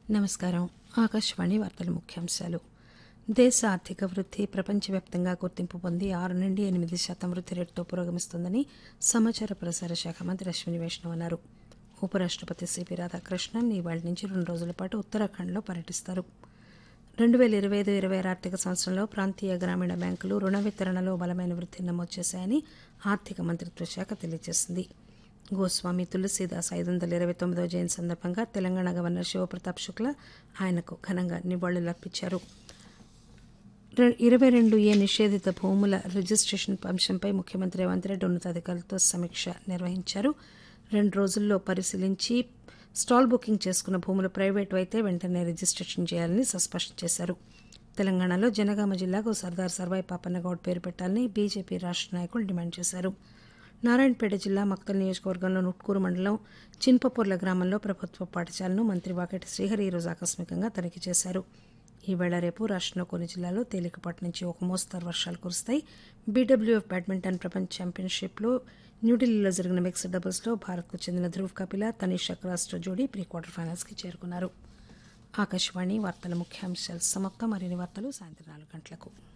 నమస్కారం ఆకాశవాణి వార్తల ముఖ్యాంశాలు దేశ ఆర్థిక వృద్ధి ప్రపంచవ్యాప్తంగా గుర్తింపు పొంది ఆరు నుండి ఎనిమిది శాతం వృద్ధి రేటుతో పురోగమిస్తోందని సమాచార ప్రసార శాఖ మంత్రి అశ్విని వైష్ణవ్ అన్నారు ఉపరాష్టపతి సిపి రాధాకృష్ణన్ ఇవాళ నుంచి రెండు రోజుల పాటు ఉత్తరాఖండ్లో పర్యటిస్తారు రెండు వేల ఇరవై ఐదు ఇరవై ఆరు ఆర్థిక సంవత్సరంలో ప్రాంతీయ గ్రామీణ బ్యాంకులు రుణ వితరణలో బలమైన వృద్ధిని నమోదు చేశాయని ఆర్థిక మంత్రిత్వ శాఖ తెలియజేసింది గోస్వామి తులసీదాస్ ఐదు వందల ఇరవై తొమ్మిదవ జయంతి సందర్భంగా తెలంగాణ గవర్నర్ శివప్రతాప్ శుక్లా ఆయనకు ఘనంగా నివాళులర్పించారు రె- ఇరవై రెండు ఏ నిషేధిత భూముల రిజిస్ట్రేషన్ అంశంపై ముఖ్యమంత్రి రేవంత్ రెడ్డి ఉన్నతాధికారులతో సమీక్ష నిర్వహించారు రెండు రోజుల్లో పరిశీలించి స్టాల్ బుకింగ్ చేసుకున్న భూములు ప్రైవేటు అయితే వెంటనే రిజిస్ట్రేషన్ చేయాలని స్పష్టం చేశారు తెలంగాణలో జనగామ జిల్లాకు సర్దార్ సర్వాయి పాపన్నగౌడ్ పేరు పెట్టాలని బీజేపీ రాష్ట్ర నాయకులు డిమాండ్ చేశారు నారాయణపేట జిల్లా మక్తల్ నియోజకవర్గంలో నుట్కూరు మండలం చిన్పపూర్ల గ్రామంలో ప్రభుత్వ పాఠశాలను మంత్రి వాకటి శ్రీహరి ఈరోజు ఆకస్మికంగా తనిఖీ చేశారు ఈవేళ రేపు రాష్ట్రంలో కొన్ని జిల్లాల్లో తేలికపాటి నుంచి ఒక మోస్తరు వర్షాలు కురుస్తాయి బీడబ్ల్యూఎఫ్ బ్యాడ్మింటన్ ప్రపంచ ఛాంపియన్షిప్లో న్యూఢిల్లీలో జరిగిన మిక్స్డ్ డబుల్స్లో భారత్కు చెందిన ధ్రువ్ కపిల తనీషా క్రాస్టో జోడీ ప్రీ క్వార్టర్ ఫైనల్స్కి చేరుకున్నారు ఆకాశవాణి వార్తల ముఖ్యాంశాలు సమాప్తం మరిన్ని వార్తలు సాయంత్రం నాలుగు గంటలకు